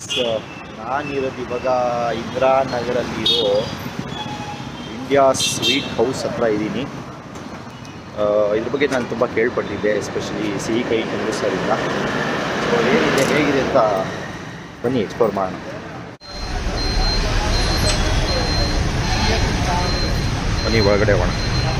So ನಾನಿರೋದು ಇವಾಗ ಇಂದಿರಾನಗರಲ್ಲಿರೋ India sweet house ಹತ್ರ ಇದ್ದೀನಿ ಆ, ಇದ್ರ ಬಗ್ಗೆ ನಾನು ತುಂಬ ಕೇಳ್ಪಟ್ಟಿದ್ದೆ ಎಸ್ಪೆಷಲಿ ಸಿಹಿ ಕೈ ಚಂದ್ರ ಸರಿಂದ ಸೊ ಹೇಗಿದೆ ಹೇಗಿದೆ ಅಂತ ಬನ್ನಿ ಎಕ್ಸ್ಪ್ಲೋರ್ ಮಾಡೋಣ ಬನ್ನಿ ಒಳಗಡೆ ಹೋಗೋಣ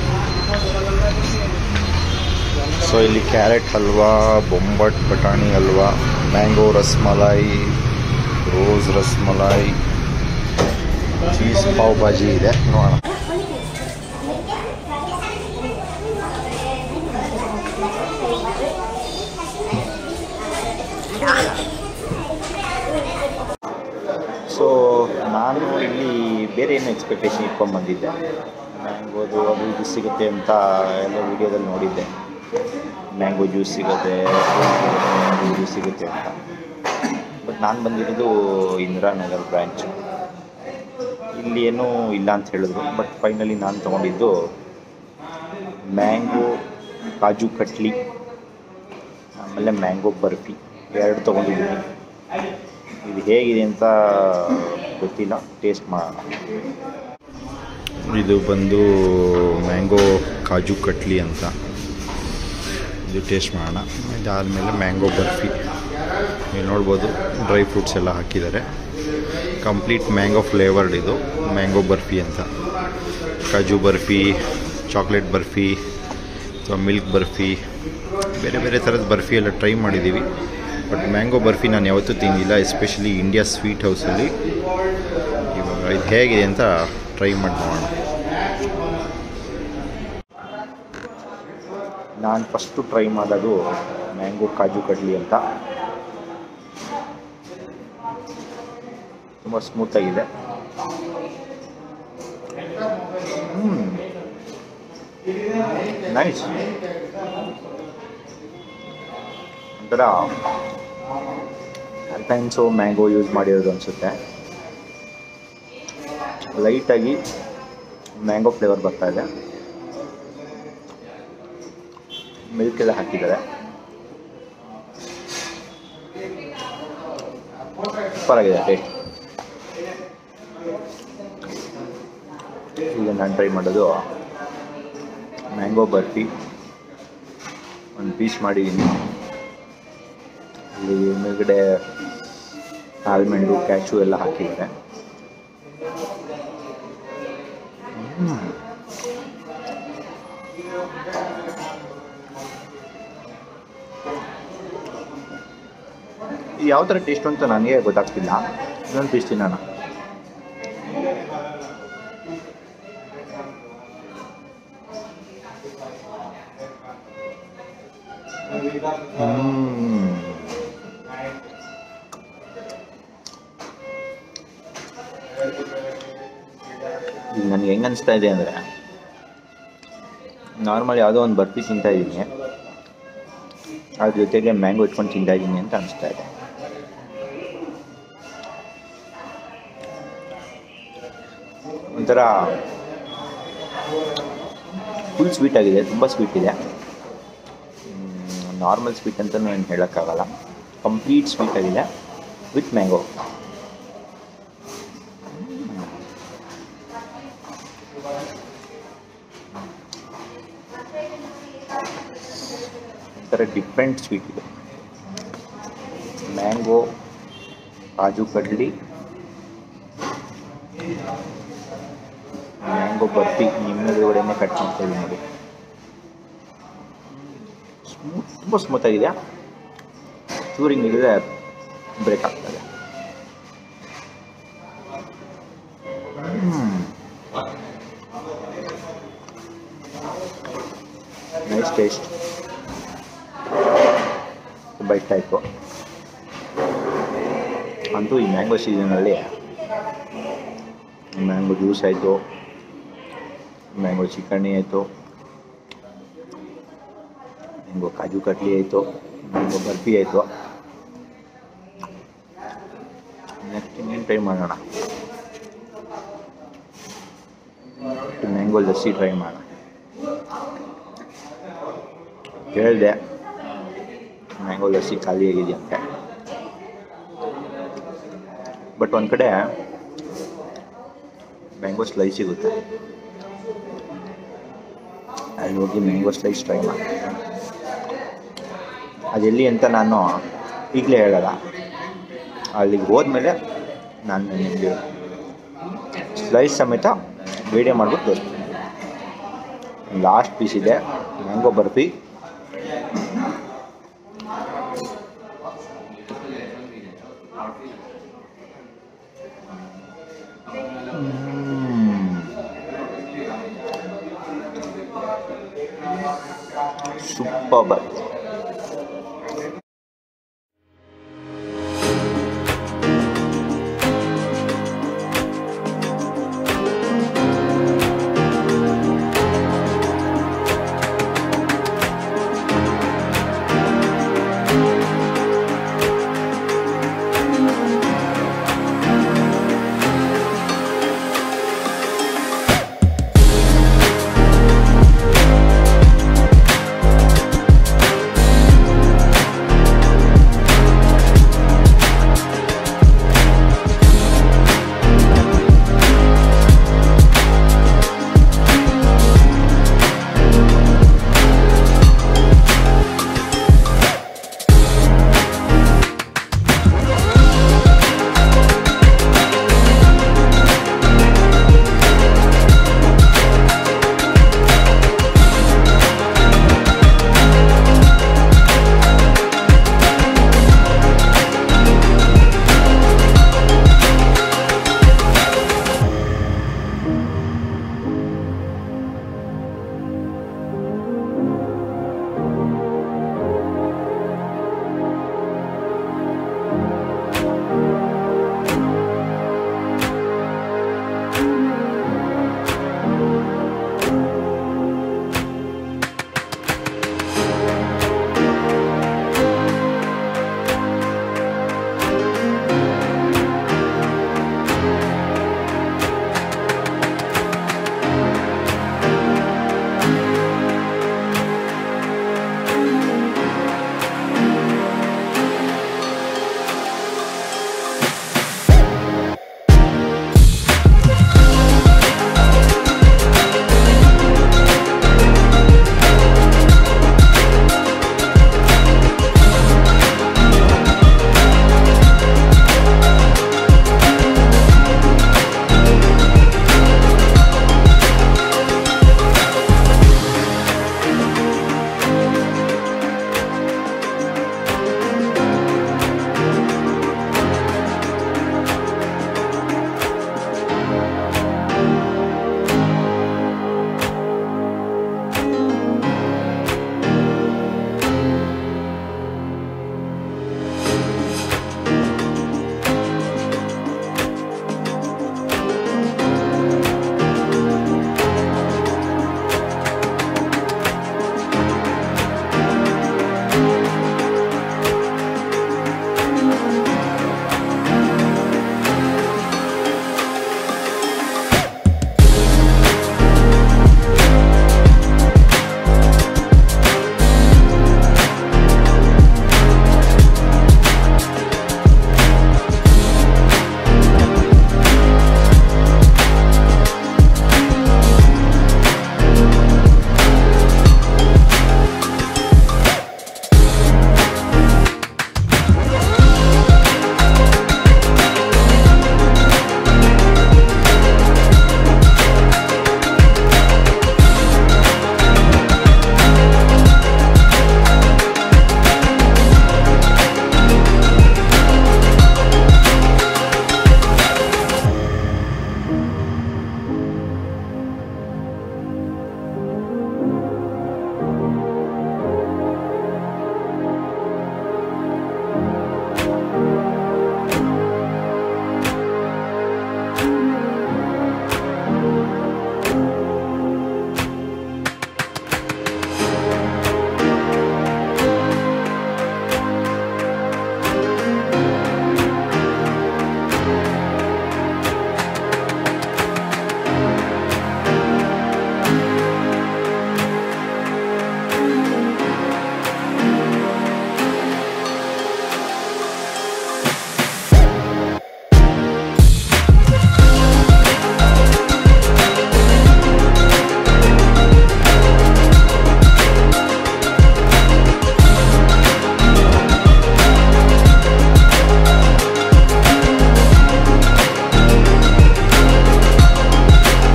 ಸೊ ಇಲ್ಲಿ ಕ್ಯಾರೆಟ್ ಹಲ್ವಾ ಬೊಂಬಟ್ ಬಟಾಣಿ halwa mango rasmalai rose rasmalai cheese pav bhaji ಇದೆ ನೋಡೋಣ ಸೊ ನಾನು ಇಲ್ಲಿ ಬೇರೆ ಏನು ಎಕ್ಸ್ಪೆಕ್ಟೇಷನ್ ಇಟ್ಕೊಂಡು ಬಂದಿದ್ದೆ ಮ್ಯಾಂಗೋದು ಅದು ಇದು ಸಿಗುತ್ತೆ ಅಂತ ಎಲ್ಲ ವೀಡಿಯೋದಲ್ಲಿ ನೋಡಿದ್ದೆ ಮ್ಯಾಂಗೋ ಜ್ಯೂಸ್ ಸಿಗುತ್ತೆ ಮ್ಯಾಂಗೋ ಜ್ಯೂಸ್ ಸಿಗುತ್ತೆ ಅಂತ ಬಟ್ ನಾನು ಬಂದಿರೋದು ಇಂದಿರಾನಗರ್ ಬ್ರ್ಯಾಂಚ್ ಇಲ್ಲಿ ಏನೂ ಇಲ್ಲ ಅಂತ ಹೇಳಿದ್ರು ಬಟ್ ಫೈನಲಿ ನಾನು ತೊಗೊಂಡಿದ್ದು ಮ್ಯಾಂಗೋ ಕಾಜು ಕಟ್ಲಿ ಆಮೇಲೆ ಮ್ಯಾಂಗೋ ಬರ್ಫಿ ಎರಡು ತೊಗೊಂಡಿದ್ದೀನಿ ಇದು ಹೇಗಿದೆ ಅಂತ ಗೊತ್ತಿಲ್ಲ ಟೇಸ್ಟ್ ಮಾಡೋಣ ಇದು ಬಂದು ಮ್ಯಾಂಗೋ ಕಾಜು ಕಟ್ಲಿ ಅಂತ ಇದು ಟೇಸ್ಟ್ ಮಾಡೋಣ ಇದಾದಮೇಲೆ ಮ್ಯಾಂಗೋ ಬರ್ಫಿ ನೀವು ನೋಡ್ಬೋದು ಡ್ರೈ ಫ್ರೂಟ್ಸ್ ಎಲ್ಲ ಹಾಕಿದ್ದಾರೆ ಕಂಪ್ಲೀಟ್ ಮ್ಯಾಂಗೋ ಫ್ಲೇವರ್ಡ್ ಇದು ಮ್ಯಾಂಗೋ ಬರ್ಫಿ ಅಂತ ಕಾಜು ಬರ್ಫಿ ಚಾಕ್ಲೇಟ್ ಬರ್ಫಿ ಅಥವಾ ಮಿಲ್ಕ್ ಬರ್ಫಿ ಬೇರೆ ಬೇರೆ ಥರದ ಬರ್ಫಿ ಎಲ್ಲ ಟ್ರೈ ಮಾಡಿದ್ದೀವಿ ಬಟ್ ಮ್ಯಾಂಗೋ ಬರ್ಫಿ ನಾನು ಯಾವತ್ತೂ ತಿಂದಿಲ್ಲ ಎಸ್ಪೆಷಲಿ ಇಂಡಿಯಾ ಸ್ವೀಟ್ ಹೌಸಲ್ಲಿ ಇವಾಗ ಇದು ಹೇಗಿದೆ ಅಂತ ಟ್ರೈ ಮಾಡಿ ನೋಡೋಣ ನಾನು ಫಸ್ಟು ಟ್ರೈ ಮಾಡೋದು ಮ್ಯಾಂಗೋ ಕಾಜು ಕಡ್ಲಿ ಅಂತ ತುಂಬ ಸ್ಮೂತಾಗಿದೆ ನೈಸ್ ಒಂಥರ ಅಲ್ಪೈನ್ಸು ಮ್ಯಾಂಗೋ ಯೂಸ್ ಮಾಡಿರೋದು ಅನಿಸುತ್ತೆ ಲೈಟಾಗಿ ಮ್ಯಾಂಗೋ ಫ್ಲೇವರ್ ಬರ್ತಾ ಇದೆ ಮಿಲ್ಕ್ ಎಲ್ಲ ಹಾಕಿದ್ದಾರೆ ಸೂಪರ್ ಆಗಿದೆ ಟೇಸ್ಟ್ ಈಗ ನಾನು ಟ್ರೈ ಮಾಡೋದು ಮ್ಯಾಂಗೋ ಬರ್ಫಿ ಒಂದು ಪೀಸ್ ಮಾಡಿದ್ದೀನಿ ಇಲ್ಲಿ ಮೇಲ್ಗಡೆ ಆಲ್ಮೆಂಡು ಕ್ಯಾಶು ಎಲ್ಲ ಹಾಕಿದ್ದಾರೆ ಹ್ಮ್. ಇದು ಯಾವ ಥರ ಟೇಸ್ಟ್ ಅಂತ ನನಗೆ ಗೊತ್ತಾಗ್ತಿಲ್ಲ ಇನ್ನೊಂದು ಪೀಸ್ ತಿನ್ನೋಣ ಹ್ಮ್. ಈಗ ನನಗೆ ಹೆಂಗೆ ಅನಿಸ್ತಾ ಇದೆ ಅಂದರೆ ನಾರ್ಮಲ್ ಯಾವುದೋ ಒಂದು ಬರ್ಫಿ ತಿಂತಾ ಇದ್ದೀನಿ ಅದ್ರ ಜೊತೆಗೆ ಮ್ಯಾಂಗೋ ಇಟ್ಕೊಂಡು ತಿಂತಾ ಇದ್ದೀನಿ ಅಂತ ಅನಿಸ್ತಾ ಇದೆ ಒಂಥರ ಫುಲ್ ಸ್ವೀಟ್ ಆಗಿದೆ ತುಂಬ ಸ್ವೀಟ್ ಇದೆ ನಾರ್ಮಲ್ ಸ್ವೀಟ್ ಅಂತ ಏನು ಹೇಳೋಕ್ಕಾಗಲ್ಲ ಕಂಪ್ಲೀಟ್ ಸ್ವೀಟ್ ಆಗಿದೆ ವಿತ್ ಮ್ಯಾಂಗೋ ಒಂಥರ ಡಿಫ್ರೆಂಟ್ ಸ್ವೀಟ್ ಇದೆ ಮ್ಯಾಂಗೋ ಕಾಜು ಕಡ್ಲಿ ಮ್ಯಾಂಗೋ ಬರ್ಫಿ ನಿಮ್ಮ ಎದುರುಗಡೆನೆ ಕಟ್ ಮಾಡ್ತಾ ಇದ್ದೀನಿ ನೋಡಿ ಸ್ಮೂತ್ ತುಂಬ ಸ್ಮೂತ್ ಆಗಿದೆ ಚೂರಿಂಗ್ ಇದ್ರೆ ಬ್ರೇಕ್ ಆಗ್ತದೆ ನೈಸ್ ಟೇಸ್ಟ್ ತುಂಬ ಇಷ್ಟ ಆಯಿತು ಅಂತೂ ಈ ಮ್ಯಾಂಗೋ ಸೀಸನಲ್ಲಿ ಮ್ಯಾಂಗೋ ಜ್ಯೂಸ್ ಆಯಿತು ಮ್ಯಾಂಗೋ ಚಿಕಣಿ ಆಯಿತು ಮ್ಯಾಂಗೋ ಕಾಜು ಕಟ್ಲಿ ಆಯಿತು ಮ್ಯಾಂಗೋ ಬರ್ಫಿ ಆಯಿತು ನೆಕ್ಸ್ಟ್ ಇನ್ನೇನು ಟ್ರೈ ಮಾಡೋಣ ಮ್ಯಾಂಗೋ ಲಸ್ಸಿ ಟ್ರೈ ಮಾಡೋಣ ಹೇಳಿದೆ ಮ್ಯಾಂಗೋ ಲಸ್ಸಿ ಖಾಲಿ ಆಗಿದೆಯಂತೆ ಬಟ್ ಒಂದು ಕಡೆ ಮ್ಯಾಂಗೋ ಸ್ಲೈಸ್ ಸಿಗುತ್ತೆ ಅಲ್ಲಿ ಹೋಗಿ ಮ್ಯಾಂಗೋ ಸ್ಲೈಸ್ ಟ್ರೈ ಮಾಡಿ ಅದೆಲ್ಲಿ ಅಂತ ನಾನು ಈಗಲೇ ಹೇಳಲ್ಲ ಅಲ್ಲಿಗೆ ಹೋದ್ಮೇಲೆ ನಾನು ನಿಮಗೆ ಸ್ಲೈಸ್ ಸಮೇತ ವಿಡಿಯೋ ಮಾಡ್ಬಿಟ್ಟು ತೋರಿಸ್ತೀನಿ ಲಾಸ್ಟ್ ಪೀಸ್ ಇದೆ ಮ್ಯಾಂಗೋ ಬರ್ಫಿ ಸೂಪರ್